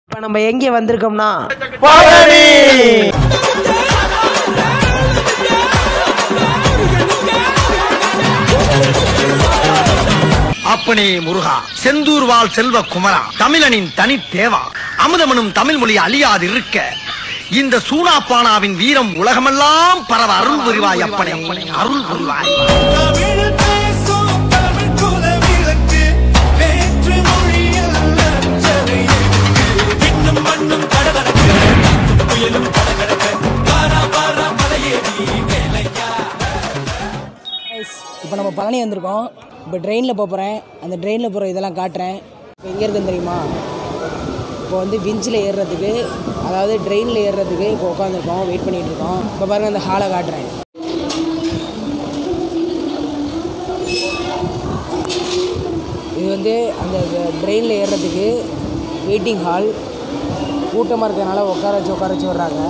இப்போ நம்ம எங்கே வந்திருக்கோம்னா அப்பனே முருகா செந்தூர் வாழ் செல்வ குமரா தமிழனின் தனி தேவா அமுதமனும் தமிழ் மொழி அழியாது இருக்க இந்த சூனாப்பானாவின் வீரம் உலகமெல்லாம் பரவ அருள் புரிவாய் அப்பனே அருள் புரிவாய் தமிழ் பேசும் தமிழ் குல விளக்கு வேற்று மொழியில் அச்சதை எதுக்கு விண்ணும் மண்ணும் கடகடக்கு புயலும் கடகடக்க வாரா வாரா மலையேறி வேலையா இப்போ நம்ம பழனி வந்திருக்கோம் இப்போ ட்ரெயினில் போகிறேன் அந்த ட்ரெயினில் போகிற இதெல்லாம் காட்டுறேன் இப்போ எங்கே இருக்குன்னு தெரியுமா இப்போ வந்து விஞ்சில் ஏறுறதுக்கு அதாவது ட்ரெயினில் ஏறுறதுக்கு இப்போ உட்காந்துருக்கோம் வெயிட் பண்ணிகிட்டு இருக்கோம் இப்போ பாருங்கள் அந்த ஹாலை காட்டுறேன் இது வந்து அந்த ட்ரெயினில் ஏறுறதுக்கு வெயிட்டிங் ஹால் கூட்டமாக இருக்கிறதுனால உட்கார வச்சு உட்கார வச்சு விட்றாங்க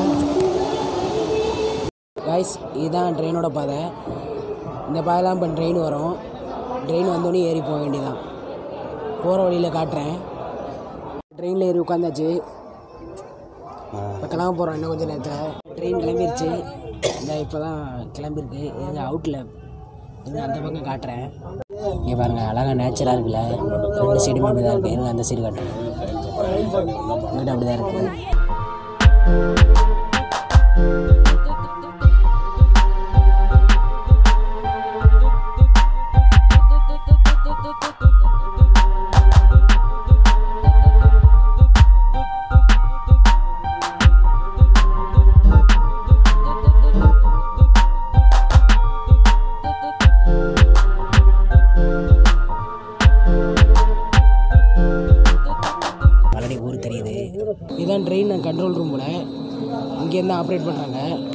காய்ஸ் இதுதான் ட்ரெயினோட பாதை இந்த பாதைலாம் இப்போ ட்ரெயின் வரும் ட்ரெயின் வந்தோடனே ஏறி போக வேண்டியதான் போகிற வழியில் காட்டுறேன் ட்ரெயினில் ஏறி உட்காந்தாச்சு இப்போ கிளம்ப போகிறோம் இன்னும் கொஞ்சம் நேரத்தில் ட்ரெயின் கிளம்பிருச்சு இந்த இப்போ தான் கிளம்பிருக்கு எங்கள் அவுட்டில் இது அந்த பக்கம் காட்டுறேன் இங்கே பாருங்கள் அழகாக நேச்சராக இருக்குல்ல ரெண்டு சைடுமே அப்படி தான் இருக்குது எனக்கு அந்த சைடு காட்டுறேன் இங்கிட்ட அப்படி தான் இருக்குது பழனி ஊர் தெரியுது இதுதான் ட்ரெயின் கண்ட்ரோல் ரூம் போல இங்கேருந்து ஆப்ரேட் பண்ணுறாங்க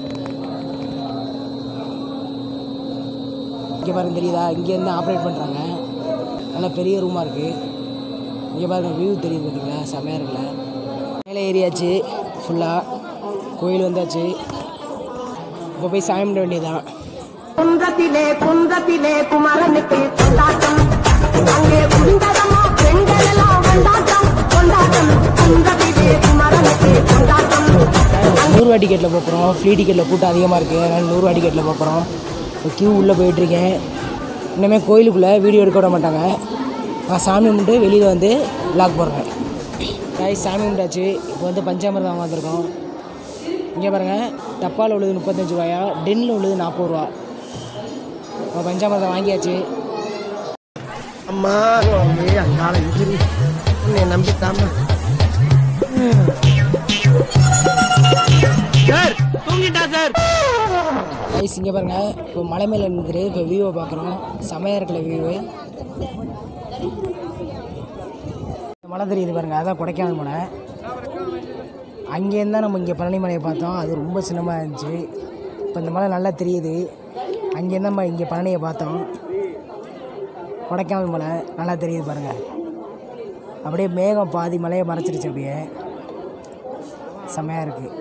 இங்கே பாருங்க தெரியுதா இங்கேருந்து ஆப்ரேட் பண்ணுறாங்க நல்லா பெரிய ரூமாக இருக்குது இங்கே பாருங்க வியூ தெரியுது பார்த்தீங்களா செமையாக இருக்குல்ல மேலே ஏரியாச்சு ஃபுல்லாக கோயில் வந்தாச்சு இப்போ போய் சாமி கும்பிட வேண்டியதுதான் குன்றத்திலே குன்றத்திலே குமரனுக்கு கொண்டாட்டம் அங்கே குண்டதமா பெண்கள் எல்லாம் கொண்டாட்டம் கொண்டாட்டம் குன்றத்திலே குமரனுக்கு கொண்டாட்டம் நூறுரூவா டிக்கெட்டில் போகிறோம் ஃப்ரீ டிக்கெட்டில் கூட்டம் அதிகமாக இருக்குது அதனால் நூறுரூவா டிக்கெட்டில் போகிறோம் இப்போ கியூ உள்ளே போயிட்டுருக்கேன் இன்னுமே கோயிலுக்குள்ளே வீடியோ எடுக்க விட மாட்டாங்க நான் சாமி கும்பிட்டு வெளியில் வந்து லாக் போடுறேன் காய் சாமி கும்பிட்டாச்சு இப்போ வந்து பஞ்சாமிரதம் வந்திருக்கோம் இங்கே பாருங்கள் டப்பாவில் உள்ளது முப்பத்தஞ்சு ரூபாயா டென்னில் உள்ளது நாற்பது ரூபா இப்போ பஞ்சாமிரதம் வாங்கியாச்சு அம்மா அங்கால இன்ஜிரி உன்னை நம்பித்தாமா சார் தூங்கிட்டா சார் ஐஸ் இங்கே பாருங்கள் இப்போ மலை மேலே இருந்துட்டு இப்போ வியூவை பார்க்குறோம் செமையாக இருக்குல்ல வியூவு மலை தெரியுது பாருங்கள் அதான் கொடைக்கானல் மலை அங்கேருந்து தான் நம்ம இங்கே பழனி மலையை பார்த்தோம் அது ரொம்ப சின்னமாக இருந்துச்சு இப்போ இந்த மலை நல்லா தெரியுது அங்கேருந்து நம்ம இங்கே பழனியை பார்த்தோம் கொடைக்கானல் மலை நல்லா தெரியுது பாருங்கள் அப்படியே மேகம் பாதி மலையை மறைச்சிருச்சு அப்படியே செமையாக இருக்குது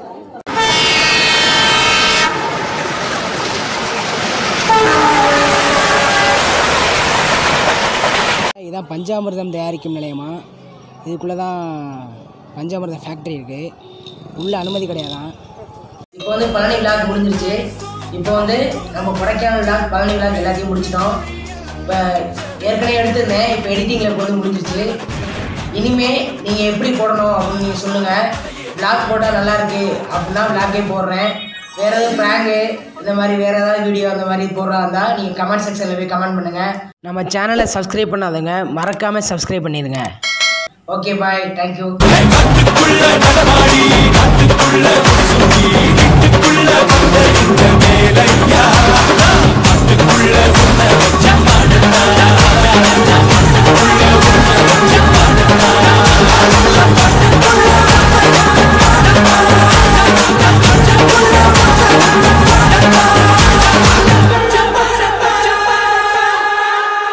இதுதான் பஞ்சாமிர்தம் தயாரிக்கும் நிலையமா இதுக்குள்ளே தான் பஞ்சாமிர்தம் ஃபேக்ட்ரி இருக்குது உள்ள அனுமதி கிடையாதான் இப்போ வந்து பழனி விழாக்கு முடிஞ்சிருச்சு இப்போ வந்து நம்ம கொடைக்கானல் விழா பழனி விழாக்கு எல்லாத்தையும் முடிச்சிட்டோம் இப்போ ஏற்கனவே எடுத்திருந்தேன் இப்போ எடிட்டிங்கில் இப்போ வந்து முடிஞ்சிருச்சு இனிமே நீங்கள் எப்படி போடணும் அப்படின்னு நீங்கள் சொல்லுங்கள் விளாக் போட்டால் நல்லா இருக்கு அப்படின்னா விளாக்கே போடுறேன் வேறு எதுவும் ப்ராங்கு இந்த மாதிரி வேறு ஏதாவது வீடியோ அந்த மாதிரி போடுறா இருந்தால் நீங்கள் கமெண்ட் செக்ஷனில் போய் கமெண்ட் பண்ணுங்கள் நம்ம சேனலை சப்ஸ்கிரைப் பண்ணாதவங்க மறக்காமல் சப்ஸ்கிரைப் பண்ணிடுங்க ஓகே பாய் தேங்க்யூ நாட்டுக்குள்ள நடமாடி நாட்டுக்குள்ள ஒரு சுத்தி